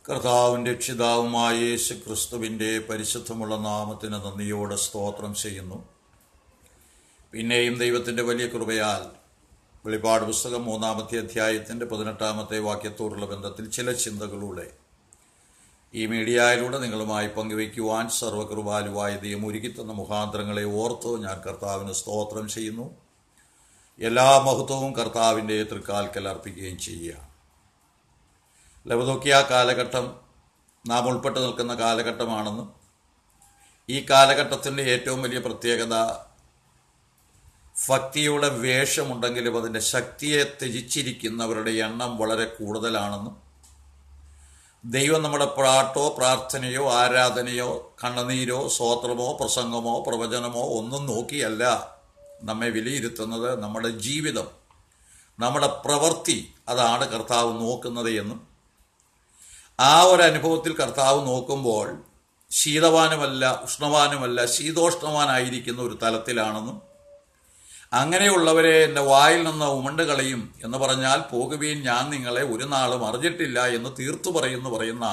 കർത്താവിൻ്റെ രക്ഷിതാവുമായ യേശു ക്രിസ്തുവിൻ്റെ പരിശുദ്ധമുള്ള നാമത്തിന് നന്ദിയോടെ സ്തോത്രം ചെയ്യുന്നു പിന്നെയും ദൈവത്തിൻ്റെ വലിയ കൃപയാൽ വെളിപ്പാട് പുസ്തകം മൂന്നാമത്തെ അധ്യായത്തിൻ്റെ പതിനെട്ടാമത്തെ വാക്യത്തോടുള്ള ബന്ധത്തിൽ ചില ചിന്തകളുടെ ഈ മീഡിയയിലൂടെ നിങ്ങളുമായി പങ്കുവയ്ക്കുവാൻ സർവകൃപാലുവായ ദൈവം ഒരുക്കിത്തന്ന മുഖാന്തരങ്ങളെ ഓർത്ത് ഞാൻ കർത്താവിന് സ്തോത്രം ചെയ്യുന്നു എല്ലാ മഹത്വവും കർത്താവിൻ്റെ തൃക്കാൽക്കൽ അർപ്പിക്കുകയും ചെയ്യുക ലവദോക്കിയ കാലഘട്ടം നാം ഉൾപ്പെട്ട് നിൽക്കുന്ന കാലഘട്ടമാണെന്നും ഈ കാലഘട്ടത്തിൻ്റെ ഏറ്റവും വലിയ പ്രത്യേകത ഭക്തിയുടെ വേഷമുണ്ടെങ്കിലും അതിൻ്റെ ശക്തിയെ ത്യജിച്ചിരിക്കുന്നവരുടെ എണ്ണം വളരെ കൂടുതലാണെന്നും ദൈവം നമ്മുടെ പാട്ടോ പ്രാർത്ഥനയോ ആരാധനയോ കണ്ണുനീരോ സ്വോത്രമോ പ്രസംഗമോ പ്രവചനമോ ഒന്നും നോക്കിയല്ല നമ്മെ വിലയിരുത്തുന്നത് നമ്മുടെ ജീവിതം നമ്മുടെ പ്രവൃത്തി അതാണ് കർത്താവ് നോക്കുന്നത് എന്നും ആ ഒരു അനുഭവത്തിൽ കർത്താവ് നോക്കുമ്പോൾ ശീതവാനുമല്ല ഉഷ്ണവാനുമല്ല ശീതോഷ്ണവാനായിരിക്കുന്ന ഒരു തലത്തിലാണെന്നും അങ്ങനെയുള്ളവരെ എൻ്റെ വായിൽ നിന്ന് ഉമണ്ട് കളയും എന്ന് പറഞ്ഞാൽ പോകുകയും ഞാൻ നിങ്ങളെ ഒരു നാളും അറിഞ്ഞിട്ടില്ല എന്ന് തീർത്തു പറയുന്നു പറയുന്ന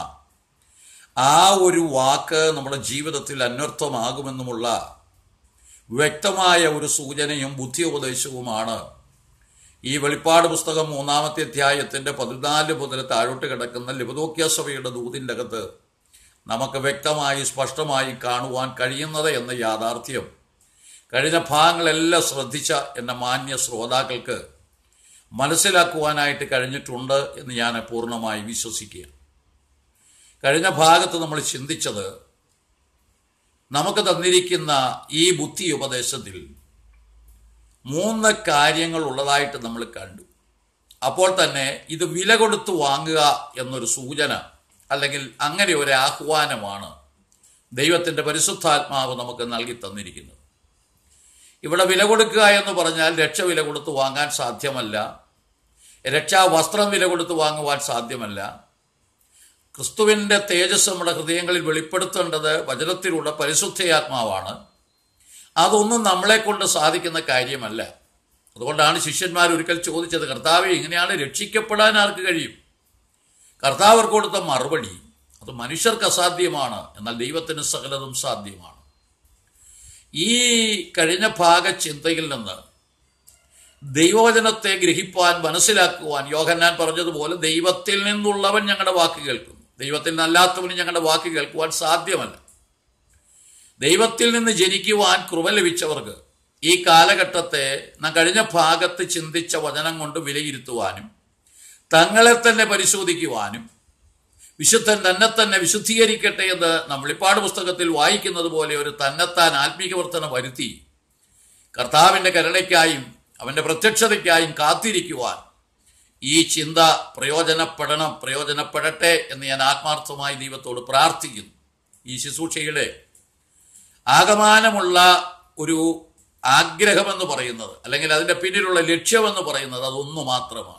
ആ ഒരു വാക്ക് നമ്മുടെ ജീവിതത്തിൽ അന്വർത്ഥമാകുമെന്നുമുള്ള വ്യക്തമായ ഒരു സൂചനയും ബുദ്ധി ഉപദേശവുമാണ് ഈ വെളിപ്പാട് പുസ്തകം മൂന്നാമത്തെ അധ്യായത്തിന്റെ പതിനാല് മുതൽ താഴോട്ട് കിടക്കുന്ന ലബദോക്യ സഭയുടെ ദൂതിൻ്റെ അകത്ത് നമുക്ക് വ്യക്തമായി സ്പഷ്ടമായി കാണുവാൻ കഴിയുന്നത് എന്ന യാഥാർത്ഥ്യം കഴിഞ്ഞ ഭാഗങ്ങളെല്ലാം ശ്രദ്ധിച്ച എന്ന മാന്യ ശ്രോതാക്കൾക്ക് മനസ്സിലാക്കുവാനായിട്ട് കഴിഞ്ഞിട്ടുണ്ട് എന്ന് ഞാൻ പൂർണ്ണമായി വിശ്വസിക്കുക കഴിഞ്ഞ ഭാഗത്ത് നമ്മൾ ചിന്തിച്ചത് നമുക്ക് തന്നിരിക്കുന്ന ഈ ബുദ്ധി ഉപദേശത്തിൽ മൂന്ന് കാര്യങ്ങൾ ഉള്ളതായിട്ട് നമ്മൾ കണ്ടു അപ്പോൾ തന്നെ ഇത് വില കൊടുത്ത് വാങ്ങുക എന്നൊരു സൂചന അല്ലെങ്കിൽ അങ്ങനെ ഒരു ആഹ്വാനമാണ് ദൈവത്തിൻ്റെ പരിശുദ്ധാത്മാവ് നമുക്ക് നൽകി തന്നിരിക്കുന്നത് ഇവിടെ വില കൊടുക്കുക എന്ന് പറഞ്ഞാൽ രക്ഷ വില കൊടുത്ത് വാങ്ങാൻ സാധ്യമല്ല രക്ഷാ വസ്ത്രം വില കൊടുത്ത് വാങ്ങുവാൻ സാധ്യമല്ല ക്രിസ്തുവിൻ്റെ തേജസ് നമ്മുടെ ഹൃദയങ്ങളിൽ വെളിപ്പെടുത്തേണ്ടത് വചനത്തിലൂടെ പരിശുദ്ധയാത്മാവാണ് അതൊന്നും നമ്മളെ കൊണ്ട് സാധിക്കുന്ന കാര്യമല്ല അതുകൊണ്ടാണ് ശിഷ്യന്മാർ ഒരിക്കൽ ചോദിച്ചത് കർത്താവ് ഇങ്ങനെയാണ് രക്ഷിക്കപ്പെടാൻ ആർക്ക് കഴിയും കർത്താവ് അവർക്ക് കൊടുത്ത മറുപടി അത് മനുഷ്യർക്ക് അസാധ്യമാണ് എന്നാൽ ദൈവത്തിന് സകലതും സാധ്യമാണ് ഈ കഴിഞ്ഞ ഭാഗ ചിന്തയിൽ നിന്ന് ദൈവവചനത്തെ ഗ്രഹിപ്പാൻ മനസ്സിലാക്കുവാൻ യോഹന്നാൻ പറഞ്ഞതുപോലെ ദൈവത്തിൽ നിന്നുള്ളവൻ ഞങ്ങളുടെ വാക്ക് കേൾക്കുന്നു ദൈവത്തിൽ നിന്നല്ലാത്തവന് ഞങ്ങളുടെ വാക്ക് കേൾക്കുവാൻ സാധ്യമല്ല ദൈവത്തിൽ നിന്ന് ജനിക്കുവാൻ കൃപ ലഭിച്ചവർക്ക് ഈ കാലഘട്ടത്തെ നാം കഴിഞ്ഞ ഭാഗത്ത് ചിന്തിച്ച വചനം കൊണ്ട് വിലയിരുത്തുവാനും തങ്ങളെ തന്നെ പരിശോധിക്കുവാനും വിശുദ്ധൻ തന്നെ തന്നെ വിശുദ്ധീകരിക്കട്ടെ എന്ന് നമ്മൾ ഇപ്പാട് പുസ്തകത്തിൽ വായിക്കുന്നത് പോലെ ഒരു തന്നെത്താൻ ആത്മീകവർത്തനം വരുത്തി കർത്താവിൻ്റെ കരുണയ്ക്കായും അവൻ്റെ പ്രത്യക്ഷതയ്ക്കായും കാത്തിരിക്കുവാൻ ഈ ചിന്ത പ്രയോജനപ്പെടണം പ്രയോജനപ്പെടട്ടെ എന്ന് ഞാൻ ആത്മാർത്ഥമായി ദൈവത്തോട് പ്രാർത്ഥിക്കുന്നു ഈ ശുശ്രൂഷയുടെ ആകമാനമുള്ള ഒരു ആഗ്രഹമെന്ന് പറയുന്നത് അല്ലെങ്കിൽ അതിൻ്റെ പിന്നിലുള്ള ലക്ഷ്യമെന്ന് പറയുന്നത് അതൊന്നു മാത്രമാണ്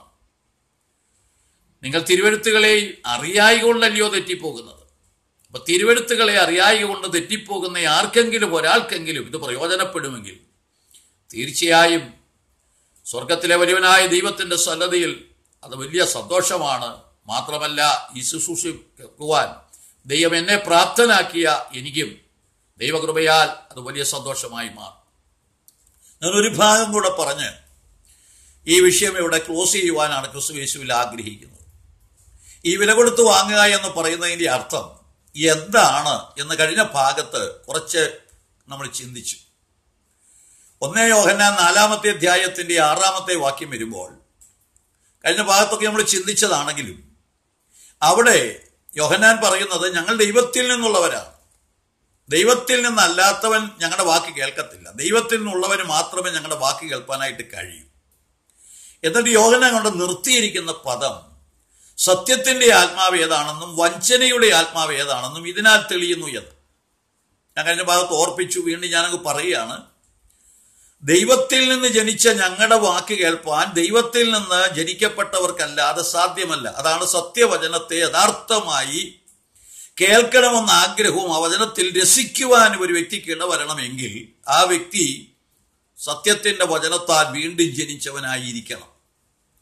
നിങ്ങൾ തിരുവഴുത്തുകളെ അറിയായികൊണ്ടല്ലയോ തെറ്റിപ്പോകുന്നത് അപ്പൊ തിരുവഴുത്തുകളെ അറിയായികൊണ്ട് തെറ്റിപ്പോകുന്ന ആർക്കെങ്കിലും ഒരാൾക്കെങ്കിലും ഇത് പ്രയോജനപ്പെടുമെങ്കിൽ തീർച്ചയായും സ്വർഗത്തിലെ വലിയവനായ ദൈവത്തിൻ്റെ സന്നദ്ധയിൽ അത് വലിയ സന്തോഷമാണ് മാത്രമല്ല ഈ ശുശ്രൂഷിക്കുവാൻ ദൈവം എന്നെ പ്രാപ്തനാക്കിയ എനിക്കും ദൈവകൃപയാൽ അത് വലിയ സന്തോഷമായി മാറും ഞാൻ ഒരു ഭാഗം കൂടെ പറഞ്ഞ് ഈ വിഷയം ഇവിടെ ക്ലോസ് ചെയ്യുവാനാണ് ക്രിസ്തു യേശുവിൽ ആഗ്രഹിക്കുന്നത് ഈ വില കൊടുത്ത് വാങ്ങുക എന്ന് പറയുന്നതിൻ്റെ അർത്ഥം എന്താണ് എന്ന് കഴിഞ്ഞ ഭാഗത്ത് കുറച്ച് നമ്മൾ ചിന്തിച്ചു ഒന്നേ യോഹന്നാൻ നാലാമത്തെ അധ്യായത്തിന്റെ ആറാമത്തെ വാക്യം വരുമ്പോൾ കഴിഞ്ഞ ഭാഗത്തൊക്കെ നമ്മൾ ചിന്തിച്ചതാണെങ്കിലും അവിടെ യോഹന്നാൻ പറയുന്നത് ഞങ്ങൾ ദൈവത്തിൽ നിന്നുള്ളവരാണ് ദൈവത്തിൽ നിന്നല്ലാത്തവൻ ഞങ്ങളുടെ വാക്ക് കേൾക്കത്തില്ല ദൈവത്തിൽ നിന്നുള്ളവന് മാത്രമേ ഞങ്ങളുടെ വാക്ക് കേൾപ്പാനായിട്ട് കഴിയൂ എന്നിട്ട് യോഹന കൊണ്ട് നിർത്തിയിരിക്കുന്ന പദം സത്യത്തിന്റെ ആത്മാവ് ഏതാണെന്നും വഞ്ചനയുടെ ആത്മാവ് ഏതാണെന്നും ഇതിനാൽ തെളിയുന്നു എന്ന് ഞാൻ കഴിഞ്ഞ ഭാഗത്ത് ഓർപ്പിച്ചു വീണ്ടും ഞാനങ്ങ് പറയുകയാണ് ദൈവത്തിൽ നിന്ന് ജനിച്ച ഞങ്ങളുടെ വാക്ക് കേൾപ്പാൻ ദൈവത്തിൽ നിന്ന് ജനിക്കപ്പെട്ടവർക്കല്ലാതെ സാധ്യമല്ല അതാണ് സത്യവചനത്തെ യഥാർത്ഥമായി കേൾക്കണമെന്ന ആഗ്രഹവും ആ വചനത്തിൽ രസിക്കുവാനും ഒരു വ്യക്തിക്ക് ഇടവരണമെങ്കിൽ ആ വ്യക്തി സത്യത്തിന്റെ വചനത്താൽ വീണ്ടും ജനിച്ചവനായിരിക്കണം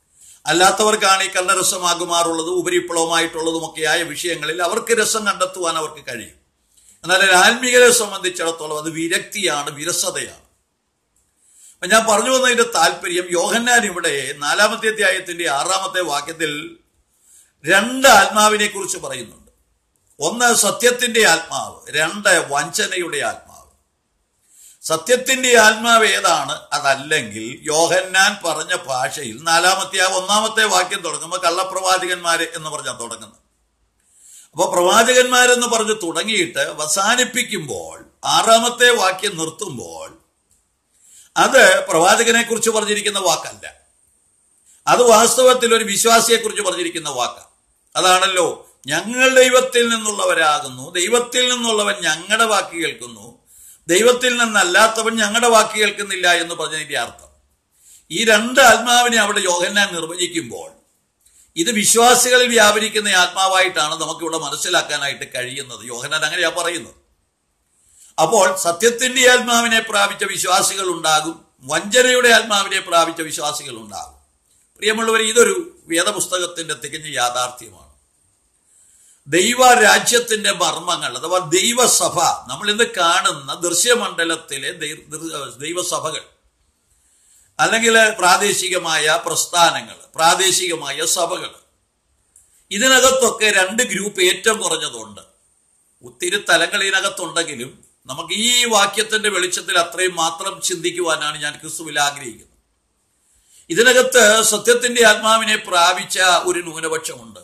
അല്ലാത്തവർക്കാണ് ഈ കർണരസമാകുമാറുള്ളതും ഉപരിപ്ലവമായിട്ടുള്ളതുമൊക്കെയായ വിഷയങ്ങളിൽ അവർക്ക് രസം കണ്ടെത്തുവാൻ അവർക്ക് കഴിയും എന്നാൽ ഒരു ആത്മീയരെ സംബന്ധിച്ചിടത്തോളം അത് വിരക്തിയാണ് വിരസതയാണ് അപ്പൊ ഞാൻ പറഞ്ഞു വന്നതിന്റെ താല്പര്യം യോഹന്നാൻ ഇവിടെ നാലാമത്തെ അധ്യായത്തിന്റെ ആറാമത്തെ വാക്യത്തിൽ രണ്ട് ആത്മാവിനെ കുറിച്ച് പറയുന്നുണ്ട് ഒന്ന് സത്യത്തിന്റെ ആത്മാവ് രണ്ട് വഞ്ചനയുടെ ആത്മാവ് സത്യത്തിന്റെ ആത്മാവ് ഏതാണ് അതല്ലെങ്കിൽ യോഹന്നാൻ പറഞ്ഞ ഭാഷയിൽ നാലാമത്തെ ആ ഒന്നാമത്തെ വാക്യം തുടങ്ങുമ്പോൾ കള്ളപ്രവാചകന്മാര് എന്ന് പറഞ്ഞാൽ തുടങ്ങുന്നത് അപ്പൊ പ്രവാചകന്മാരെന്ന് പറഞ്ഞ് തുടങ്ങിയിട്ട് അവസാനിപ്പിക്കുമ്പോൾ ആറാമത്തെ വാക്യം നിർത്തുമ്പോൾ അത് പ്രവാചകനെ കുറിച്ച് പറഞ്ഞിരിക്കുന്ന വാക്കല്ല അത് വാസ്തവത്തിൽ ഒരു വിശ്വാസിയെ കുറിച്ച് പറഞ്ഞിരിക്കുന്ന വാക്കാണ് അതാണല്ലോ ഞങ്ങൾ ദൈവത്തിൽ നിന്നുള്ളവരാകുന്നു ദൈവത്തിൽ നിന്നുള്ളവൻ ഞങ്ങളുടെ വാക്ക് കേൾക്കുന്നു ദൈവത്തിൽ നിന്നല്ലാത്തവൻ ഞങ്ങളുടെ വാക്ക് കേൾക്കുന്നില്ല എന്ന് പറഞ്ഞതിന്റെ അർത്ഥം ഈ രണ്ട് ആത്മാവിനെ അവിടെ യോഹന്നാൻ നിർവചിക്കുമ്പോൾ ഇത് വിശ്വാസികളിൽ വ്യാപരിക്കുന്ന ആത്മാവായിട്ടാണ് നമുക്കിവിടെ മനസ്സിലാക്കാനായിട്ട് കഴിയുന്നത് യോഹന്നാൻ അങ്ങനെയാ പറയുന്നത് അപ്പോൾ സത്യത്തിന്റെ ആത്മാവിനെ പ്രാപിച്ച വിശ്വാസികൾ ഉണ്ടാകും വഞ്ചനയുടെ ആത്മാവിനെ പ്രാപിച്ച വിശ്വാസികൾ ഉണ്ടാകും പ്രിയമുള്ളവർ ഇതൊരു വേദപുസ്തകത്തിന്റെ തികഞ്ഞ യാഥാർത്ഥ്യമാണ് ദൈവരാജ്യത്തിന്റെ മർമ്മങ്ങൾ അഥവാ ദൈവസഭ നമ്മൾ ഇന്ന് കാണുന്ന ദൃശ്യമണ്ഡലത്തിലെ ദൈ- ദൃ- ദൈവസഭകൾ അല്ലെങ്കിൽ പ്രാദേശികമായ പ്രസ്ഥാനങ്ങൾ പ്രാദേശികമായ സഭകൾ ഇതിനകത്തൊക്കെ രണ്ട് ഗ്രൂപ്പ് ഏറ്റവും കുറഞ്ഞതുണ്ട് ഒത്തിരി തലങ്ങൾ ഇതിനകത്തുണ്ടെങ്കിലും നമുക്ക് ഈ വാക്യത്തിന്റെ വെളിച്ചത്തിൽ അത്രയും മാത്രം ചിന്തിക്കുവാനാണ് ഞാൻ ക്രിസ്തുവിൽ ആഗ്രഹിക്കുന്നത് ഇതിനകത്ത് സത്യത്തിന്റെ ആത്മാവിനെ പ്രാപിച്ച ഒരു ന്യൂനപക്ഷമുണ്ട്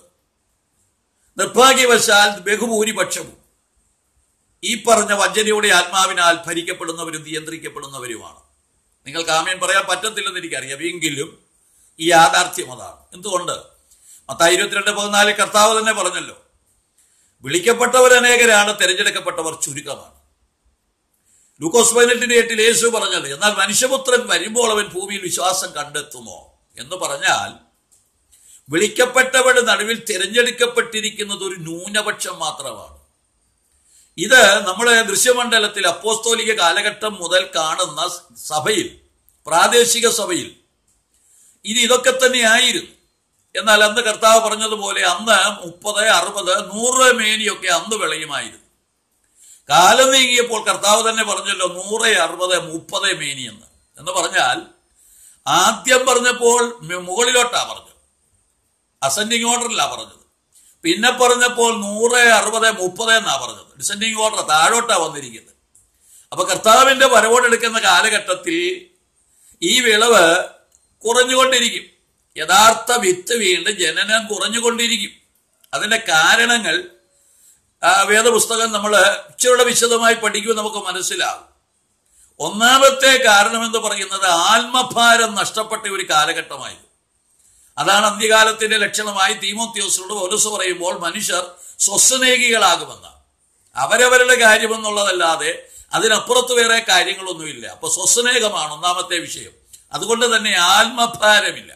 നിർഭാഗ്യവശാൽ ബഹുഭൂരിപക്ഷവും ഈ പറഞ്ഞ വഞ്ചനയുടെ ആത്മാവിനാൽ ഭരിക്കപ്പെടുന്നവരും നിയന്ത്രിക്കപ്പെടുന്നവരുമാണ് നിങ്ങൾക്ക് ആമേൻ പറയാൻ പറ്റത്തില്ലെന്ന് എനിക്കറിയാം എങ്കിലും ഈ യാഥാർത്ഥ്യം അതാണ് എന്തുകൊണ്ട് മത്തായി ഇരുപത്തിരണ്ട് പതിനാല് കർത്താവ് തന്നെ പറഞ്ഞല്ലോ വിളിക്കപ്പെട്ടവർ അനേകരാണ് തിരഞ്ഞെടുക്കപ്പെട്ടവർ ചുരുക്കമാണ് ലൂക്കോസ് പതിനെട്ടിന്റെ എട്ടിൽ യേശു പറഞ്ഞത് എന്നാൽ മനുഷ്യപുത്രൻ വരുമ്പോൾ അവൻ ഭൂമിയിൽ വിശ്വാസം കണ്ടെത്തുമോ എന്ന് പറഞ്ഞാൽ വിളിക്കപ്പെട്ടവരുടെ നടുവിൽ തിരഞ്ഞെടുക്കപ്പെട്ടിരിക്കുന്നത് ഒരു ന്യൂനപക്ഷം മാത്രമാണ് ഇത് നമ്മുടെ ദൃശ്യമണ്ഡലത്തിൽ അപ്പോസ്തോലിക കാലഘട്ടം മുതൽ കാണുന്ന സഭയിൽ പ്രാദേശിക സഭയിൽ ഇത് ഇതൊക്കെ തന്നെയായിരുന്നു എന്നാൽ അന്ന് കർത്താവ് പറഞ്ഞതുപോലെ അന്ന് മുപ്പത് അറുപത് നൂറ് മേനിയൊക്കെ അന്ന് വിളയുമായിരുന്നു കാലം നീങ്ങിയപ്പോൾ കർത്താവ് തന്നെ പറഞ്ഞല്ലോ നൂറ് അറുപത് മുപ്പത് മേനി എന്ന് എന്ന് പറഞ്ഞാൽ ആദ്യം പറഞ്ഞപ്പോൾ മു- മുകളിലോട്ടാ പറഞ്ഞത് അസെൻഡിങ് ഓർഡറിലാ പറഞ്ഞത് പിന്നെ പറഞ്ഞപ്പോൾ നൂറ് അറുപത് മുപ്പത് എന്നാ പറഞ്ഞത് ഡിസെൻഡിങ് ഓർഡർ താഴോട്ടാ വന്നിരിക്കുന്നത് അപ്പൊ കർത്താവിന്റെ വരവോടെടുക്കുന്ന കാലഘട്ടത്തിൽ ഈ വിളവ് കുറഞ്ഞുകൊണ്ടിരിക്കും യഥാർത്ഥ വിത്ത് വീണ്ടും ജനനം കുറഞ്ഞുകൊണ്ടിരിക്കും അതിന്റെ കാരണങ്ങൾ ആ, വേദപുസ്തകം നമ്മൾ ഇച്ചിരുടെ വിശദമായി പഠിക്കുമ്പോൾ നമുക്ക് മനസ്സിലാവും ഒന്നാമത്തെ കാരണം എന്ന് പറയുന്നത് ആത്മഭാരം നഷ്ടപ്പെട്ട ഒരു കാലഘട്ടമായിരുന്നു അതാണ് അന്ത്യകാലത്തിന്റെ ലക്ഷണമായി തീമോത്യോസിനോട് പൗലോസ് പറയുമ്പോൾ മനുഷ്യർ സ്വസ്നേഹികളാകുമെന്ന് അവരവരുടെ കാര്യമെന്നുള്ളതല്ലാതെ അതിനപ്പുറത്ത് വേറെ കാര്യങ്ങളൊന്നുമില്ല അപ്പൊ സ്വസ്നേഹമാണ് ഒന്നാമത്തെ വിഷയം അതുകൊണ്ട് തന്നെ ആത്മഭാരമില്ല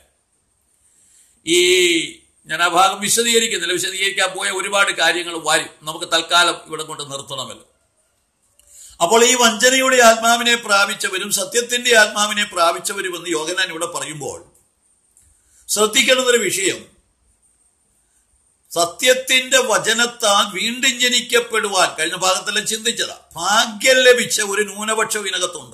ഈ ഞാൻ ആ ഭാഗം വിശദീകരിക്കുന്നില്ല വിശദീകരിക്കാൻ പോയ ഒരുപാട് കാര്യങ്ങൾ വരും നമുക്ക് തൽക്കാലം ഇവിടെ കൊണ്ട് നിർത്തണമല്ലോ അപ്പോൾ ഈ വഞ്ചനയുടെ ആത്മാവിനെ പ്രാപിച്ചവരും സത്യത്തിന്റെ ആത്മാവിനെ പ്രാപിച്ചവരും എന്ന് യോഗനാൻ ഇവിടെ പറയുമ്പോൾ ശ്രദ്ധിക്കേണ്ടുന്ന ഒരു വിഷയം സത്യത്തിന്റെ വചനത്താൽ വീണ്ടും ജനിക്കപ്പെടുവാൻ കഴിഞ്ഞ ഭാഗത്തെല്ലാം ചിന്തിച്ചതാ ഭാഗ്യം ലഭിച്ച ഒരു ന്യൂനപക്ഷം ഇതിനകത്തുണ്ട്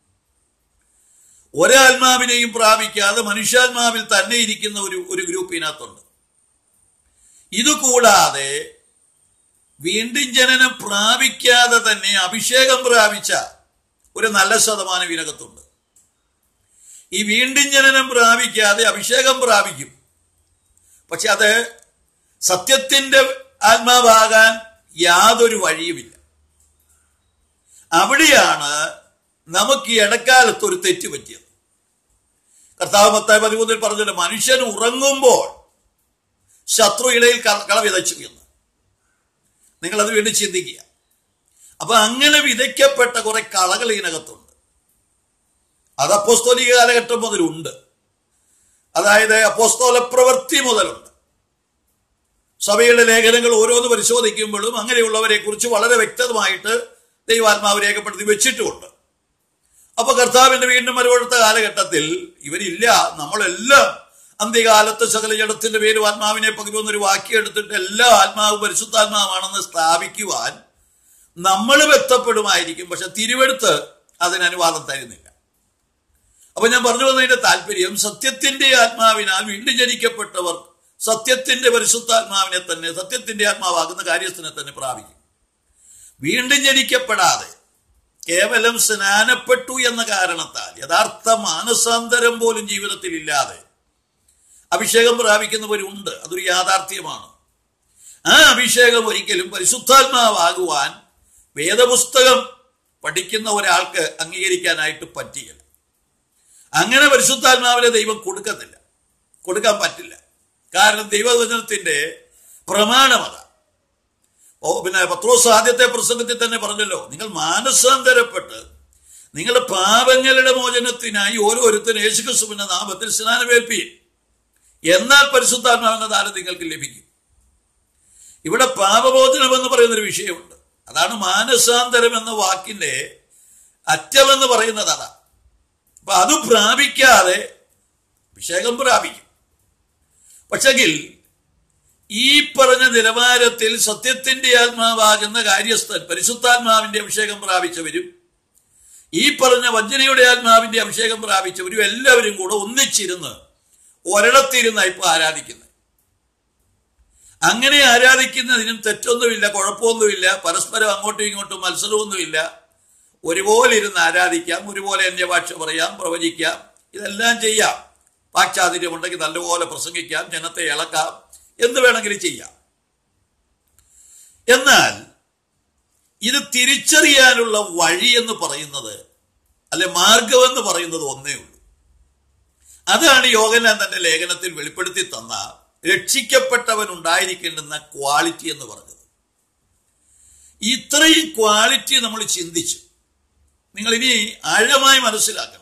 ഒരാത്മാവിനെയും പ്രാപിക്കാതെ മനുഷ്യാത്മാവിൽ തന്നെ ഇരിക്കുന്ന ഒരു ഒരു ഗ്രൂപ്പ് ഇതിനകത്തുണ്ട് ഇതുകൂടാതെ വീണ്ടും ജനനം പ്രാപിക്കാതെ തന്നെ അഭിഷേകം പ്രാപിച്ച ഒരു നല്ല ശതമാനം ഇതിനകത്തുണ്ട് ഈ വീണ്ടും ജനനം പ്രാപിക്കാതെ അഭിഷേകം പ്രാപിക്കും പക്ഷെ അത് സത്യത്തിന്റെ ആത്മാവാകാൻ യാതൊരു വഴിയുമില്ല അവിടെയാണ് നമുക്ക് ഈ ഇടക്കാലത്ത് ഒരു തെറ്റ് പറ്റിയത് കർത്താവ് പത്തായി പതിമൂന്നിൽ പറഞ്ഞല്ലോ മനുഷ്യൻ ഉറങ്ങുമ്പോൾ ശത്രു ഇടയിൽ ക- കള വിതച്ചു എന്ന് നിങ്ങളത് വീണ്ടും ചിന്തിക്കുക അപ്പൊ അങ്ങനെ വിതയ്ക്കപ്പെട്ട കുറെ കളകൾ ഇതിനകത്തുണ്ട് അത് അപ്പോസ്തോലിക കാലഘട്ടം മുതലുണ്ട് അതായത് അപ്പോസ്തോല പ്രവൃത്തി മുതലുണ്ട് സഭയുടെ ലേഖനങ്ങൾ ഓരോന്ന് പരിശോധിക്കുമ്പോഴും അങ്ങനെയുള്ളവരെ കുറിച്ച് വളരെ വ്യക്തമായിട്ട് ദൈവാത്മാവ് രേഖപ്പെടുത്തി വെച്ചിട്ടുമുണ്ട് അപ്പൊ കർത്താവിന്റെ വീണ്ടും വരവെടുത്ത കാലഘട്ടത്തിൽ ഇവരില്ല നമ്മളെല്ലാം അന്ത്യകാലത്ത് സകല ജഡത്തിന്റെ പേരും ആത്മാവിനെ പകരുമെന്നൊരു വാക്യം എടുത്തിട്ട് എല്ലാ ആത്മാവും പരിശുദ്ധാത്മാവാണെന്ന് സ്ഥാപിക്കുവാൻ നമ്മൾ വ്യക്തപ്പെടുമായിരിക്കും പക്ഷെ തിരുവെടുത്ത് അതിന് അനുവാദം തരുന്നില്ല അപ്പൊ ഞാൻ പറഞ്ഞു വന്നതിന്റെ താല്പര്യം സത്യത്തിന്റെ ആത്മാവിനാൽ വീണ്ടും ജനിക്കപ്പെട്ടവർ സത്യത്തിന്റെ പരിശുദ്ധാത്മാവിനെ തന്നെ സത്യത്തിന്റെ ആത്മാവാകുന്ന കാര്യസ്ഥനെ തന്നെ പ്രാപിക്കും വീണ്ടും ജനിക്കപ്പെടാതെ കേവലം സ്നാനപ്പെട്ടു എന്ന കാരണത്താൽ യഥാർത്ഥ മാനസാന്തരം പോലും ജീവിതത്തിൽ ഇല്ലാതെ അഭിഷേകം പ്രാപിക്കുന്നവരുണ്ട് അതൊരു യാഥാർത്ഥ്യമാണ് ആ അഭിഷേകം ഒരിക്കലും പരിശുദ്ധാത്മാവാകുവാൻ വേദപുസ്തകം പഠിക്കുന്ന ഒരാൾക്ക് അംഗീകരിക്കാനായിട്ട് പറ്റിയില്ല അങ്ങനെ പരിശുദ്ധാത്മാവിനെ ദൈവം കൊടുക്കത്തില്ല കൊടുക്കാൻ പറ്റില്ല കാരണം ദൈവവചനത്തിന്റെ പ്രമാണമത ഓ പിന്നെ പത്രോസ് ആദ്യത്തെ പ്രസംഗത്തിൽ തന്നെ പറഞ്ഞല്ലോ നിങ്ങൾ മാനസാന്തരപ്പെട്ട് നിങ്ങളുടെ പാപങ്ങളുടെ മോചനത്തിനായി ഓരോരുത്തരും യേശുക്രിസ്തുവിന്റെ നാമത്തിൽ സ്നാനമേൽപ്പിയും എന്നാൽ പരിശുദ്ധാത്മാവെന്ന ദാനം നിങ്ങൾക്ക് ലഭിക്കും ഇവിടെ പാപമോചനം എന്ന് പറയുന്നൊരു വിഷയമുണ്ട് അതാണ് മാനസാന്തരം എന്ന വാക്കിന്റെ അറ്റമെന്ന് പറയുന്നത് അതാ അപ്പൊ അത് പ്രാപിക്കാതെ അഭിഷേകം പ്രാപിക്കും പക്ഷെങ്കിൽ ഈ പറഞ്ഞ നിലവാരത്തിൽ സത്യത്തിന്റെ ആത്മാവാകുന്ന കാര്യസ്ഥൻ പരിശുദ്ധാത്മാവിന്റെ അഭിഷേകം പ്രാപിച്ചവരും ഈ പറഞ്ഞ വഞ്ചനയുടെ ആത്മാവിന്റെ അഭിഷേകം പ്രാപിച്ചവരും എല്ലാവരും കൂടെ ഒന്നിച്ചിരുന്ന് ഒരിടത്തിരുന്ന ഇപ്പൊ ആരാധിക്കുന്നത് അങ്ങനെ ആരാധിക്കുന്നതിനും തെറ്റൊന്നുമില്ല കുഴപ്പമൊന്നുമില്ല പരസ്പരം അങ്ങോട്ടും ഇങ്ങോട്ടും മത്സരമൊന്നുമില്ല ഒരുപോലെ ഇരുന്ന് ആരാധിക്കാം ഒരുപോലെ അന്യഭാഷ പറയാം പ്രവചിക്കാം ഇതെല്ലാം ചെയ്യാം പാശ്ചാത്യമുണ്ടെങ്കിൽ നല്ലപോലെ പ്രസംഗിക്കാം ജനത്തെ ഇളക്കാം എന്ത് വേണമെങ്കിലും ചെയ്യാം എന്നാൽ ഇത് തിരിച്ചറിയാനുള്ള വഴി എന്ന് പറയുന്നത് അല്ലെ മാർഗമെന്ന് പറയുന്നത് ഒന്നേ ഉള്ളൂ അതാണ് യോഗനാൻ തന്റെ ലേഖനത്തിൽ വെളിപ്പെടുത്തി തന്ന രക്ഷിക്കപ്പെട്ടവൻ ഉണ്ടായിരിക്കേണ്ടുന്ന ക്വാളിറ്റി എന്ന് പറഞ്ഞത് ഇത്രയും ക്വാളിറ്റി നമ്മൾ ചിന്തിച്ചു നിങ്ങൾ ഇനി ആഴമായി മനസ്സിലാക്കണം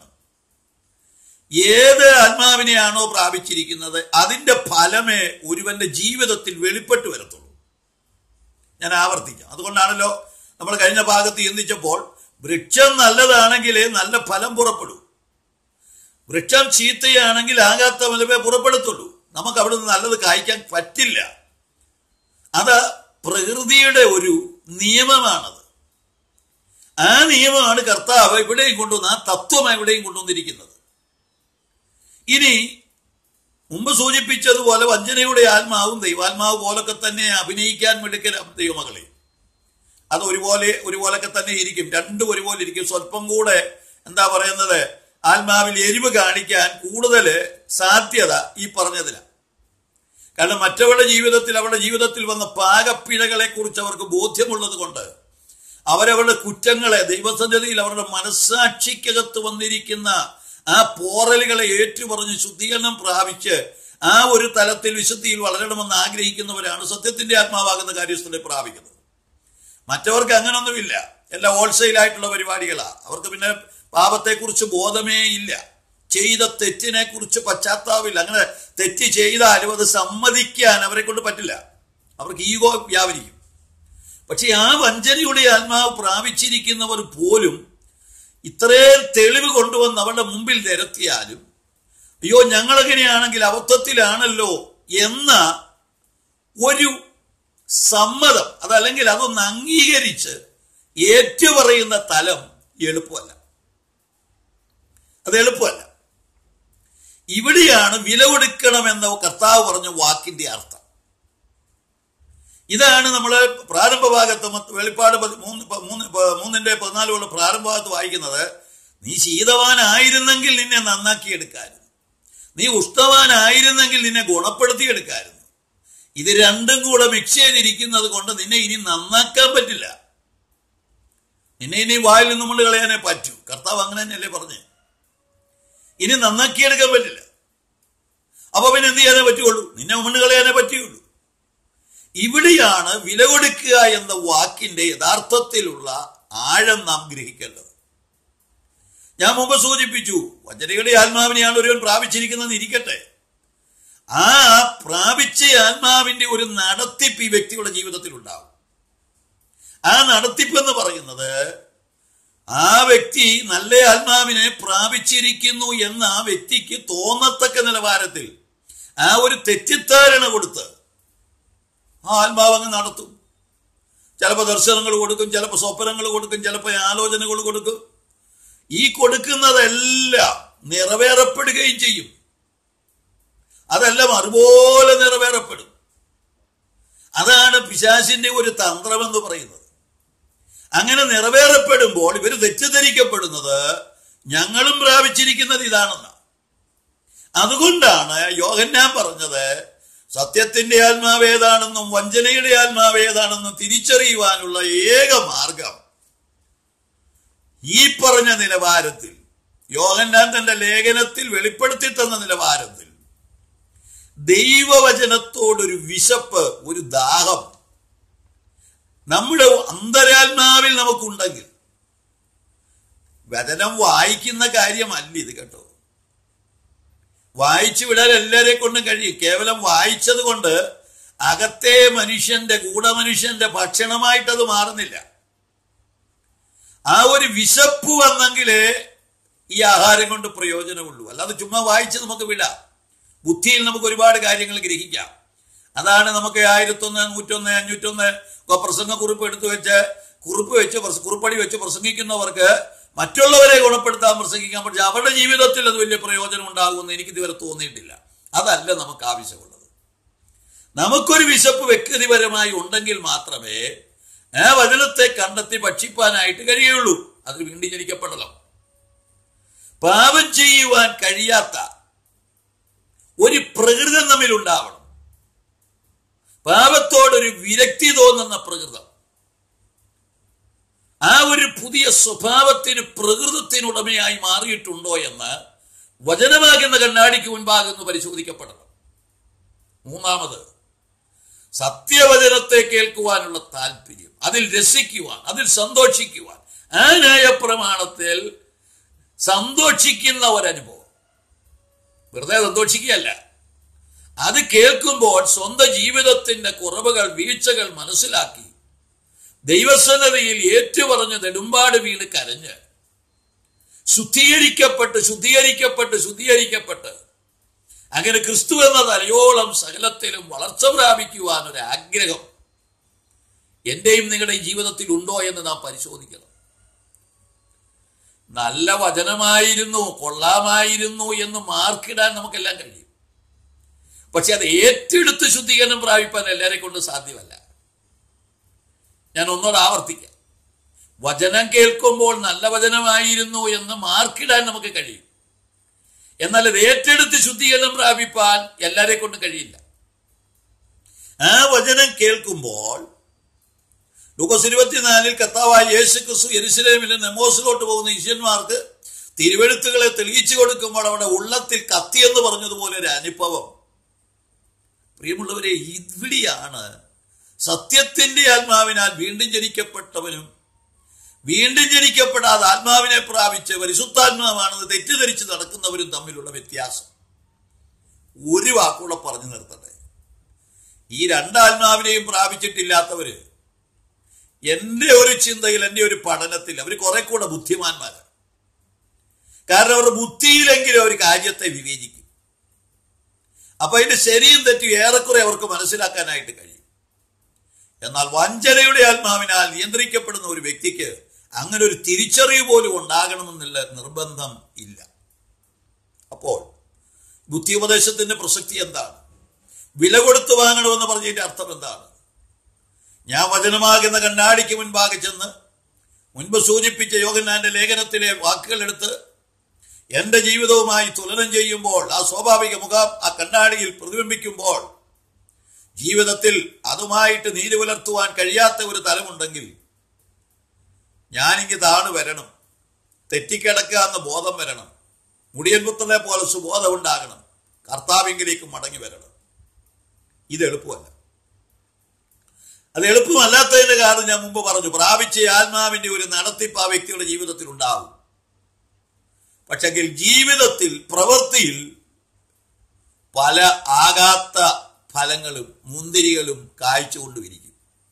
ഏത് ആത്മാവിനെയാണോ പ്രാപിച്ചിരിക്കുന്നത് അതിന്റെ ഫലമേ ഒരുവന്റെ ജീവിതത്തിൽ വെളിപ്പെട്ട് വരത്തുള്ളൂ ഞാൻ ആവർത്തിക്കാം അതുകൊണ്ടാണല്ലോ നമ്മൾ കഴിഞ്ഞ ഭാഗത്ത് ചിന്തിച്ചപ്പോൾ വൃക്ഷം നല്ലതാണെങ്കിലേ നല്ല ഫലം പുറപ്പെടൂ വൃക്ഷം ചീത്തയാണെങ്കിൽ ആകാത്ത ഫലമേ പുറപ്പെടുത്തുള്ളൂ നമുക്ക് അവിടെ നിന്ന് നല്ലത് കായ്ക്കാൻ പറ്റില്ല അത് പ്രകൃതിയുടെ ഒരു നിയമമാണത് ആ നിയമമാണ് കർത്താവ് ഇവിടെയും കൊണ്ടുവന്ന് ആ തത്വം ഇവിടെയും കൊണ്ടുവന്നിരിക്കുന്നത് ഇനി മുമ്പ് സൂചിപ്പിച്ചതുപോലെ വഞ്ചനയുടെ ആത്മാവും ദൈവാത്മാവ് പോലൊക്കെ തന്നെ അഭിനയിക്കാൻ മിടുക്കരാം ദൈവമകളെ അത് ഒരുപോലെ ഒരുപോലൊക്കെ തന്നെ ഇരിക്കും രണ്ടും ഒരുപോലെ ഇരിക്കും സ്വല്പം കൂടെ എന്താ പറയുന്നത് ആത്മാവിൽ എരിവ് കാണിക്കാൻ കൂടുതൽ സാധ്യത ഈ പറഞ്ഞതിലാണ് കാരണം മറ്റവരുടെ ജീവിതത്തിൽ അവരുടെ ജീവിതത്തിൽ വന്ന പാകപ്പിഴകളെ കുറിച്ച് അവർക്ക് ബോധ്യമുള്ളത് കൊണ്ട് അവരവരുടെ കുറ്റങ്ങളെ ദൈവസന്നിധിയിൽ അവരുടെ മനസ്സാക്ഷിക്കകത്ത് വന്നിരിക്കുന്ന ആ പോറലുകളെ ഏറ്റുപറഞ്ഞ് ശുദ്ധീകരണം പ്രാപിച്ച് ആ ഒരു തലത്തിൽ വിശുദ്ധിയിൽ വളരണമെന്ന് ആഗ്രഹിക്കുന്നവരാണ് സത്യത്തിന്റെ ആത്മാവാകുന്ന കാര്യസ്ഥലെ പ്രാപിക്കുന്നത് മറ്റവർക്ക് അങ്ങനൊന്നുമില്ല എല്ലാം ഹോൾസെയിൽ ആയിട്ടുള്ള പരിപാടികളാണ് അവർക്ക് പിന്നെ പാപത്തെക്കുറിച്ച് ബോധമേ ഇല്ല ചെയ്ത തെറ്റിനെ കുറിച്ച് പശ്ചാത്താപില്ല അങ്ങനെ തെറ്റ് ചെയ്താലും അത് സമ്മതിക്കാൻ അവരെ കൊണ്ട് പറ്റില്ല അവർക്ക് ഈഗോ വ്യാപരിക്കും പക്ഷെ ആ വഞ്ചനയുടെ ആത്മാവ് പ്രാപിച്ചിരിക്കുന്നവർ പോലും ഇത്രയും തെളിവ് കൊണ്ടുവന്ന് അവരുടെ മുമ്പിൽ നിരത്തിയാലും അയ്യോ ഞങ്ങളെങ്ങനെയാണെങ്കിൽ അബദ്ധത്തിലാണല്ലോ എന്ന ഒരു സമ്മതം അതല്ലെങ്കിൽ അതൊന്ന് അംഗീകരിച്ച് ഏറ്റുപറയുന്ന തലം എളുപ്പമല്ല അത് എളുപ്പമല്ല ഇവിടെയാണ് വില കൊടുക്കണമെന്ന കർത്താവ് പറഞ്ഞ വാക്കിന്റെ അർത്ഥം ഇതാണ് നമ്മൾ പ്രാരംഭ ഭാഗത്ത് മത്ത് വെളിപ്പാട് പതി- മൂന്ന് പ- മൂന്ന് പ- മൂന്നിന്റെ പതിനാലുള്ള പ്രാരംഭ ഭാഗത്ത് വായിക്കുന്നത് നീ ശീതവാനായിരുന്നെങ്കിൽ നിന്നെ നന്നാക്കിയെടുക്കായിരുന്നു നീ ഉഷ്ണവാനായിരുന്നെങ്കിൽ നിന്നെ ഗുണപ്പെടുത്തിയെടുക്കായിരുന്നു ഇത് രണ്ടും കൂടെ മിക്സ് ചെയ്തിരിക്കുന്നത് കൊണ്ട് നിന്നെ ഇനി നന്നാക്കാൻ പറ്റില്ല നിന്നെ ഇനി വായിൽ നിന്ന് കൊണ്ട് കളയാനേ പറ്റൂ കർത്താവ് അങ്ങനെ തന്നെയല്ലേ പറഞ്ഞേ ഇനി നന്നാക്കിയെടുക്കാൻ പറ്റില്ല അപ്പൊ പിന്നെ എന്ത് ചെയ്യാനേ പറ്റുള്ളൂ നിന്നെ മണ്ണ് കളയാനേ പറ്റുകയുള്ളൂ ഇവിടെയാണ് വില കൊടുക്കുക എന്ന വാക്കിന്റെ യഥാർത്ഥത്തിലുള്ള ആഴം നാം ഗ്രഹിക്കേണ്ടത് ഞാൻ മുമ്പ് സൂചിപ്പിച്ചു വഞ്ചനയുടെ ആത്മാവിനെയാണ് ഒരുവൻ പ്രാപിച്ചിരിക്കുന്നതെന്ന് ഇരിക്കട്ടെ ആ പ്രാപിച്ച ആത്മാവിന്റെ ഒരു നടത്തിപ്പ് ഈ വ്യക്തിയുടെ ജീവിതത്തിൽ ഉണ്ടാവും ആ നടത്തിപ്പ് എന്ന് പറയുന്നത് ആ വ്യക്തി നല്ല ആത്മാവിനെ പ്രാപിച്ചിരിക്കുന്നു എന്ന് ആ വ്യക്തിക്ക് തോന്നത്തക്ക നിലവാരത്തിൽ ആ ഒരു തെറ്റിദ്ധാരണ കൊടുത്ത് ആ ആത്മാവ് അങ്ങ് നടത്തും ചിലപ്പോൾ ദർശനങ്ങൾ കൊടുക്കും ചിലപ്പോൾ സ്വപ്നങ്ങൾ കൊടുക്കും ചിലപ്പോൾ ആലോചനകൾ കൊടുക്കും ഈ കൊടുക്കുന്നതെല്ലാം നിറവേറപ്പെടുകയും ചെയ്യും അതെല്ലാം അതുപോലെ നിറവേറപ്പെടും അതാണ് പിശാസിന്റെ ഒരു തന്ത്രമെന്ന് പറയുന്നത് അങ്ങനെ നിറവേറപ്പെടുമ്പോൾ ഇവർ തെറ്റിദ്ധരിക്കപ്പെടുന്നത് ഞങ്ങളും പ്രാപിച്ചിരിക്കുന്നത് ഇതാണെന്ന് അതുകൊണ്ടാണ് യോഹന്നാൻ പറഞ്ഞത് സത്യത്തിന്റെ ആത്മാവ് ഏതാണെന്നും വഞ്ചനയുടെ ആത്മാവ് ഏതാണെന്നും തിരിച്ചറിയുവാനുള്ള ഏക മാർഗം ഈ പറഞ്ഞ നിലവാരത്തിൽ യോഹന്നാൻ തന്റെ ലേഖനത്തിൽ വെളിപ്പെടുത്തി തന്ന നിലവാരത്തിൽ ദൈവവചനത്തോടൊരു വിശപ്പ് ഒരു ദാഹം നമ്മുടെ അന്തരാത്മാവിൽ നമുക്കുണ്ടെങ്കിൽ വചനം വായിക്കുന്ന കാര്യമല്ല ഇത് കേട്ടോ വായിച്ചു വിടാൻ എല്ലാരെ കൊണ്ടും കഴിയും കേവലം വായിച്ചത് കൊണ്ട് അകത്തെ മനുഷ്യന്റെ ഗൂഢമനുഷ്യന്റെ ഭക്ഷണമായിട്ടത് മാറുന്നില്ല ആ ഒരു വിശപ്പ് വന്നെങ്കിലേ ഈ ആഹാരം കൊണ്ട് പ്രയോജനമുള്ളൂ അല്ലാതെ ചുമ്മാ വായിച്ച് നമുക്ക് വിടാം ബുദ്ധിയിൽ നമുക്ക് ഒരുപാട് കാര്യങ്ങൾ ഗ്രഹിക്കാം അതാണ് നമുക്ക് ആയിരത്തൊന്ന് നൂറ്റൊന്ന് അഞ്ഞൂറ്റൊന്ന് പ്രസംഗ കുറിപ്പ് എടുത്തു വെച്ച് കുറിപ്പ് വെച്ച് പ്രസ- കുറിപ്പടി വെച്ച് പ്രസംഗിക്കുന്നവർക്ക് മറ്റുള്ളവരെ ഗുണപ്പെടുത്താൻ പ്രസംഗിക്കാൻ പക്ഷെ അവരുടെ ജീവിതത്തിൽ അത് വലിയ പ്രയോജനം ഉണ്ടാകുമെന്ന് എനിക്ക് ഇതുവരെ തോന്നിയിട്ടില്ല അതല്ല നമുക്ക് ആവശ്യമുള്ളത് നമുക്കൊരു വിശപ്പ് വ്യക്തിപരമായി ഉണ്ടെങ്കിൽ മാത്രമേ ആ വചനത്തെ കണ്ടെത്തി ഭക്ഷിപ്പാനായിട്ട് കഴിയുള്ളൂ അത് വീണ്ടും ജനിക്കപ്പെടലോ പാപം ചെയ്യുവാൻ കഴിയാത്ത ഒരു പ്രകൃതം നമ്മിൽ ഉണ്ടാവണം പാപത്തോടൊരു വിരക്തി തോന്നുന്ന പ്രകൃതം ആ ഒരു പുതിയ സ്വഭാവത്തിന് പ്രകൃതത്തിനുടമയായി മാറിയിട്ടുണ്ടോ എന്ന് വചനമാകുന്ന കണ്ണാടിക്ക് മുൻപാകുന്നു പരിശോധിക്കപ്പെടണം മൂന്നാമത് സത്യവചനത്തെ കേൾക്കുവാനുള്ള താല്പര്യം അതിൽ രസിക്കുവാൻ അതിൽ സന്തോഷിക്കുവാൻ ആ ന്യായപ്രമാണത്തിൽ സന്തോഷിക്കുന്ന ഒരനുഭവം വെറുതെ സന്തോഷിക്കുകയല്ല അത് കേൾക്കുമ്പോൾ സ്വന്തം ജീവിതത്തിന്റെ കുറവുകൾ വീഴ്ചകൾ മനസ്സിലാക്കി ദൈവസന്നതയിൽ ഏറ്റുപറഞ്ഞ് നെടുമ്പാട് വീണ് കരഞ്ഞ് ശുദ്ധീകരിക്കപ്പെട്ട് ശുദ്ധീകരിക്കപ്പെട്ട് ശുദ്ധീകരിക്കപ്പെട്ട് അങ്ങനെ ക്രിസ്തു എന്ന തലയോളം സകലത്തിലും വളർച്ച പ്രാപിക്കുവാൻ ഒരു ആഗ്രഹം എന്റെയും നിങ്ങളുടെയും ജീവിതത്തിൽ ഉണ്ടോ എന്ന് നാം പരിശോധിക്കണം നല്ല വചനമായിരുന്നു കൊള്ളാമായിരുന്നു എന്ന് മാർക്കിടാൻ നമുക്കെല്ലാം കഴിയും പക്ഷെ അത് ഏറ്റെടുത്ത് ശുദ്ധീകരണം പ്രാപിപ്പാൻ എല്ലാരെ കൊണ്ട് സാധ്യമല്ല ഞാൻ ഒന്നോട് ആവർത്തിക്കാം വചനം കേൾക്കുമ്പോൾ നല്ല വചനമായിരുന്നു എന്ന് മാർക്കിടാൻ നമുക്ക് കഴിയും എന്നാൽ അത് ഏറ്റെടുത്ത് ശുദ്ധീകരണം പ്രാപിപ്പാൻ എല്ലാരെ കൊണ്ട് കഴിയില്ല ആ വചനം കേൾക്കുമ്പോൾ ലൂക്കോസ് ഇരുപത്തിനാലിൽ കർത്താവായ യേശു ക്രിസ്തു യെരുസലേമിൽ നിന്ന് നെമോസിലോട്ട് പോകുന്ന ശിഷ്യന്മാർക്ക് തിരുവെഴുത്തുകളെ തെളിയിച്ചു കൊടുക്കുമ്പോൾ അവിടെ ഉള്ളത്തിൽ കത്തി എന്ന് പറഞ്ഞതുപോലെ ഒരു അനുഭവം പ്രിയമുള്ളവരെ ഇവിടെയാണ് സത്യത്തിന്റെ ആത്മാവിനാൽ വീണ്ടും ജനിക്കപ്പെട്ടവനും വീണ്ടും ജനിക്കപ്പെടാതെ ആത്മാവിനെ പ്രാപിച്ച് പരിശുദ്ധാത്മാവാണെന്ന് തെറ്റിദ്ധരിച്ച് നടക്കുന്നവരും തമ്മിലുള്ള വ്യത്യാസം ഒരു വാക്കൂടെ പറഞ്ഞു നിർത്തട്ടെ ഈ രണ്ടാത്മാവിനെയും പ്രാപിച്ചിട്ടില്ലാത്തവര് എൻ്റെ ഒരു ചിന്തയിൽ എൻ്റെ ഒരു പഠനത്തിൽ അവർ കുറെ കൂടെ ബുദ്ധിമാന്മാരാണ് കാരണം അവരുടെ ബുദ്ധിയിലെങ്കിലും ഒരു കാര്യത്തെ വിവേചിക്കും അപ്പൊ അതിന്റെ ശരിയും തെറ്റും ഏറെക്കുറെ അവർക്ക് മനസ്സിലാക്കാനായിട്ട് കഴിയും എന്നാൽ വഞ്ചനയുടെ ആത്മാവിനാൽ നിയന്ത്രിക്കപ്പെടുന്ന ഒരു വ്യക്തിക്ക് അങ്ങനെ ഒരു തിരിച്ചറിവ് പോലും ഉണ്ടാകണമെന്നുള്ള നിർബന്ധം ഇല്ല അപ്പോൾ ബുദ്ധി ഉപദേശത്തിന്റെ പ്രസക്തി എന്താണ് വില കൊടുത്ത് വാങ്ങണമെന്ന് പറഞ്ഞതിന്റെ അർത്ഥം എന്താണ് ഞാൻ വചനമാകുന്ന കണ്ണാടിക്ക് മുൻപാകെ ചെന്ന് മുൻപ് സൂചിപ്പിച്ച യോഗന്നാന്റെ ലേഖനത്തിലെ വാക്കുകൾ എടുത്ത് എന്റെ ജീവിതവുമായി തുലനം ചെയ്യുമ്പോൾ ആ സ്വാഭാവിക മുഖം ആ കണ്ണാടിയിൽ പ്രതിബിംബിക്കുമ്പോൾ ജീവിതത്തിൽ അതുമായിട്ട് നീതി പുലർത്തുവാൻ കഴിയാത്ത ഒരു തലമുണ്ടെങ്കിൽ ഞാനിങ്ങ് താണ് വരണം തെറ്റിക്കിടക്കുക എന്ന ബോധം വരണം മുടിയൻ പുത്രനെ പോലെ സുബോധം ഉണ്ടാകണം കർത്താവിങ്കിലേക്ക് മടങ്ങി വരണം ഇത് എളുപ്പമല്ല അത് എളുപ്പമല്ലാത്തതിന്റെ കാരണം ഞാൻ മുമ്പ് പറഞ്ഞു പ്രാപിച്ച ആത്മാവിന്റെ ഒരു നടത്തിപ്പ് ആ വ്യക്തിയുടെ ജീവിതത്തിൽ ഉണ്ടാവും പക്ഷെങ്കിൽ ജീവിതത്തിൽ പ്രവൃത്തിയിൽ പല ആകാത്ത ഫലങ്ങളും മുന്തിരികളും കായ്ച്ചുകൊണ്ടുമിരിക്കും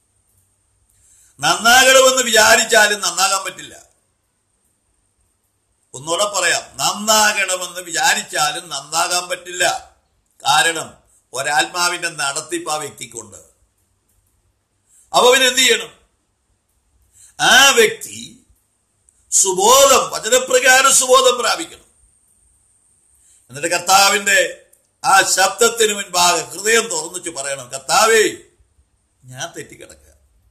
നന്നാകണമെന്ന് വിചാരിച്ചാലും നന്നാകാൻ പറ്റില്ല ഒന്നുകൂടെ പറയാം നന്നാകണമെന്ന് വിചാരിച്ചാലും നന്നാകാൻ പറ്റില്ല കാരണം ഒരാത്മാവിന്റെ നടത്തിപ്പ് ആ വ്യക്തിക്കുണ്ട് അപ്പൊ അവൻ എന്ത് ചെയ്യണം ആ വ്യക്തി സുബോധം വചനപ്രകാരം സുബോധം പ്രാപിക്കണം എന്നിട്ട് കർത്താവിന്റെ ആ ശബ്ദത്തിന് മുൻപാകെ ഹൃദയം തുറന്നിച്ച് പറയണം കർത്താവേ ഞാൻ തെറ്റിക്കിടക്കുക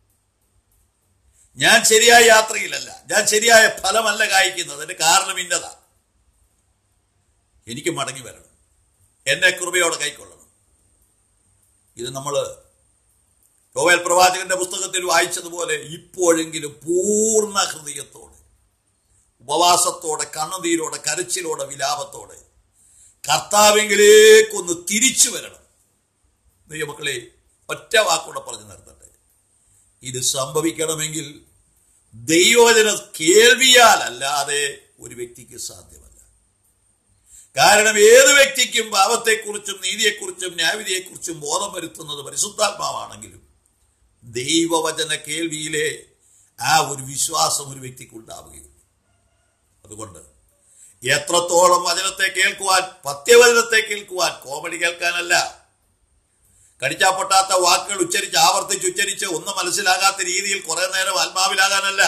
ഞാൻ ശരിയായ യാത്രയിലല്ല ഞാൻ ശരിയായ ഫലമല്ല കായ്ക്കുന്നത് അതിന്റെ കാരണം ഇന്നതാ എനിക്ക് മടങ്ങി വരണം എന്നെ കൃപയോടെ കൈക്കൊള്ളണം ഇത് നമ്മൾ യോവേൽ പ്രവാചകന്റെ പുസ്തകത്തിൽ വായിച്ചതുപോലെ ഇപ്പോഴെങ്കിലും പൂർണ്ണ ഹൃദയത്തോടെ ഉപവാസത്തോടെ കണ്ണുനീരോടെ കരച്ചിലോടെ വിലാപത്തോടെ കർത്താവെങ്കിലേക്കൊന്ന് തിരിച്ചു വരണം ദൈവമക്കളെ ഒറ്റ വാക്കൂടെ പറഞ്ഞു നിർത്തട്ടെ ഇത് സംഭവിക്കണമെങ്കിൽ ദൈവവചന കേൾവിയാൽ അല്ലാതെ ഒരു വ്യക്തിക്ക് സാധ്യമല്ല കാരണം ഏത് വ്യക്തിക്കും പാപത്തെക്കുറിച്ചും നീതിയെക്കുറിച്ചും ന്യായവിധിയെക്കുറിച്ചും ബോധം വരുത്തുന്നത് പരിശുദ്ധാത്മാവാണെങ്കിലും ദൈവവചന കേൾവിയിലെ ആ ഒരു വിശ്വാസം ഒരു വ്യക്തിക്ക് ഉണ്ടാവുകയുള്ളൂ അതുകൊണ്ട് എത്രത്തോളം വചനത്തെ കേൾക്കുവാൻ പത്യവചനത്തെ കേൾക്കുവാൻ കോമഡി കേൾക്കാനല്ല കടിച്ചാ പൊട്ടാത്ത വാക്കുകൾ ഉച്ചരിച്ച് ആവർത്തിച്ച് ഉച്ചരിച്ച് ഒന്നും മനസ്സിലാകാത്ത രീതിയിൽ കുറെ നേരം ആത്മാവിലാകാനല്ല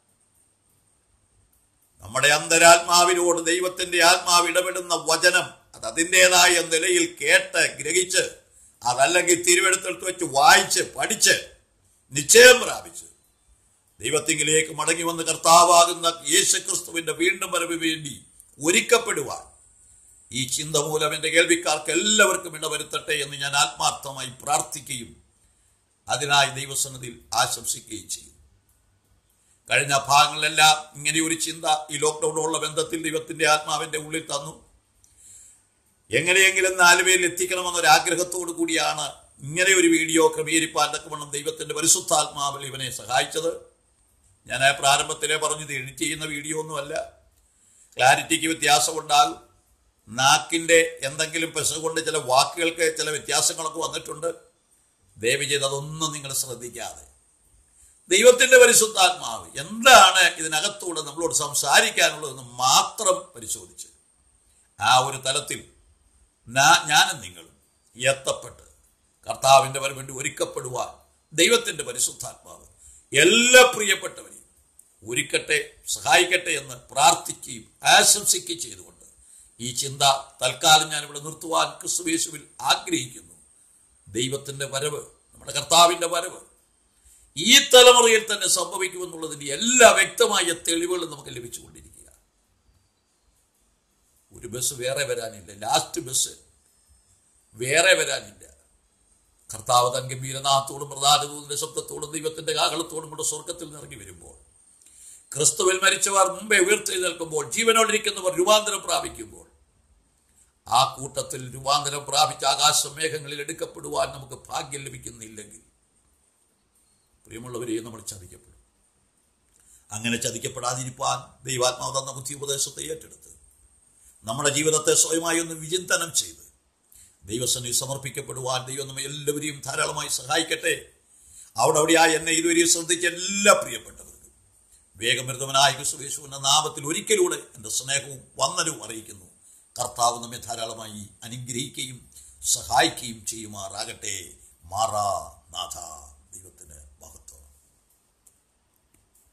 നമ്മുടെ അന്തരാത്മാവിനോട് ദൈവത്തിന്റെ ആത്മാവ് ഇടപെടുന്ന വചനം അത് അതിൻ്റെതായ നിലയിൽ കേട്ട് ഗ്രഹിച്ച് അതല്ലെങ്കിൽ തിരുവെടുത്തെടുത്ത് വെച്ച് വായിച്ച് പഠിച്ച് നിശ്ചയം പ്രാപിച്ച് ദൈവത്തിങ്കിലേക്ക് മടങ്ങി വന്ന് കർത്താവാകുന്ന യേശുക്രിസ്തുവിന്റെ വീണ്ടും വരവ് വേണ്ടി ഒരുക്കപ്പെടുവാൻ ഈ ചിന്ത മൂലം എൻ്റെ കേൾവിക്കാർക്ക് എല്ലാവർക്കും ഇടവരുത്തട്ടെ എന്ന് ഞാൻ ആത്മാർത്ഥമായി പ്രാർത്ഥിക്കുകയും അതിനായി ദൈവസന്നതിയിൽ ആശംസിക്കുകയും ചെയ്യും കഴിഞ്ഞ ഭാഗങ്ങളിലെല്ലാം ഇങ്ങനെ ഒരു ചിന്ത ഈ ലോക്ക്ഡൌണുള്ള ബന്ധത്തിൽ ദൈവത്തിന്റെ ആത്മാവിന്റെ ഉള്ളിൽ തന്നു എങ്ങനെയെങ്കിലും നാലുപേരിൽ എത്തിക്കണമെന്നൊരു ആഗ്രഹത്തോടു കൂടിയാണ് ഇങ്ങനെ ഒരു വീഡിയോ ക്രമീകരിപ്പാൻ തക്കവണ്ണം ദൈവത്തിന്റെ പരിശുദ്ധാത്മാവിൽ ഇവനെ സഹായിച്ചത് ഞാൻ ആ പ്രാരംഭത്തിലെ പറഞ്ഞത് എഡിറ്റ് ചെയ്യുന്ന വീഡിയോ ഒന്നുമല്ല ക്ലാരിറ്റിക്ക് വ്യത്യാസമുണ്ടാകും നാക്കിന്റെ എന്തെങ്കിലും പെശ കൊണ്ട് ചില വാക്കുകൾക്ക് ചില വ്യത്യാസങ്ങളൊക്കെ വന്നിട്ടുണ്ട് ദയവ് ചെയ്ത് അതൊന്നും നിങ്ങൾ ശ്രദ്ധിക്കാതെ ദൈവത്തിന്റെ പരിശുദ്ധാത്മാവ് എന്താണ് ഇതിനകത്തൂടെ നമ്മളോട് സംസാരിക്കാനുള്ളതെന്ന് മാത്രം പരിശോധിച്ച് ആ ഒരു തലത്തിൽ നാ- ഞാനും നിങ്ങളും എത്തപ്പെട്ട് കർത്താവിന്റെ വരം വേണ്ടി ഒരുക്കപ്പെടുവാൻ ദൈവത്തിന്റെ പരിശുദ്ധാത്മാവ് എല്ലാ പ്രിയപ്പെട്ടവരെയും ഒരുക്കട്ടെ സഹായിക്കട്ടെ എന്ന് പ്രാർത്ഥിക്കുകയും ആശംസിക്കുകയും ചെയ്തുകൊണ്ട് ഈ ചിന്ത തൽക്കാലം ഞാൻ ഇവിടെ നിർത്തുവാൻ ക്രിസ്തുവേശുവിൽ ആഗ്രഹിക്കുന്നു ദൈവത്തിന്റെ വരവ് നമ്മുടെ കർത്താവിന്റെ വരവ് ഈ തലമുറയിൽ തന്നെ സംഭവിക്കുമെന്നുള്ളതിന്റെ എല്ലാ വ്യക്തമായ തെളിവുകളും നമുക്ക് ലഭിച്ചുകൊണ്ടിരിക്കുക ഒരു ബസ് വേറെ വരാനില്ല ലാസ്റ്റ് ബസ് വേറെ വരാനില്ല കർത്താവ് തൻ ഗംഭീരനാഥത്തോടും പ്രധാനതൂതിന്റെ ശബ്ദത്തോടും ദൈവത്തിന്റെ കാഹളത്തോടും കൂടെ സ്വർഗത്തിൽ നിറങ്ങി വരുമ്പോൾ ക്രിസ്തുവിൽ മരിച്ചവർ മുമ്പേ ഉയർത്തെഴുന്നേൽക്കുമ്പോൾ ജീവനോടിരിക്കുന്നവർ രൂപാന്തരം പ്രാപിക്കുമ്പോൾ ആ കൂട്ടത്തിൽ രൂപാന്തരം പ്രാപിച്ച ആകാശ മേഘങ്ങളിൽ എടുക്കപ്പെടുവാൻ നമുക്ക് ഭാഗ്യം ലഭിക്കുന്നില്ലെങ്കിൽ പ്രിയമുള്ളവരെയും നമ്മൾ ചതിക്കപ്പെടും അങ്ങനെ ചതിക്കപ്പെടാതിരിക്കാൻ ദൈവാത്മാവ് തന്ന ബുദ്ധി ഉപദേശത്തെ ഏറ്റെടുത്ത് നമ്മുടെ ജീവിതത്തെ സ്വയമായി ഒന്ന് വിചിന്തനം ചെയ്ത് ദൈവസന്നിധി സമർപ്പിക്കപ്പെടുവാൻ ദൈവം നമ്മെ എല്ലാവരെയും ധാരാളമായി സഹായിക്കട്ടെ അവിടെ അവിടെയായി എന്നെ ഇതുവരെയും ശ്രദ്ധിച്ച എല്ലാ പ്രിയപ്പെട്ടവർക്കും വേഗമൃതവനായ ക്രിസ്തുവേശുവിന്റെ നാമത്തിൽ ഒരിക്കലൂടെ എൻ്റെ സ്നേഹവും വന്ദനവും അറിയിക്കുന്നു കർത്താവ് നമ്മെ ധാരാളമായി അനുഗ്രഹിക്കുകയും സഹായിക്കുകയും ചെയ്യുമാറാകട്ടെ മാറാ നാഥ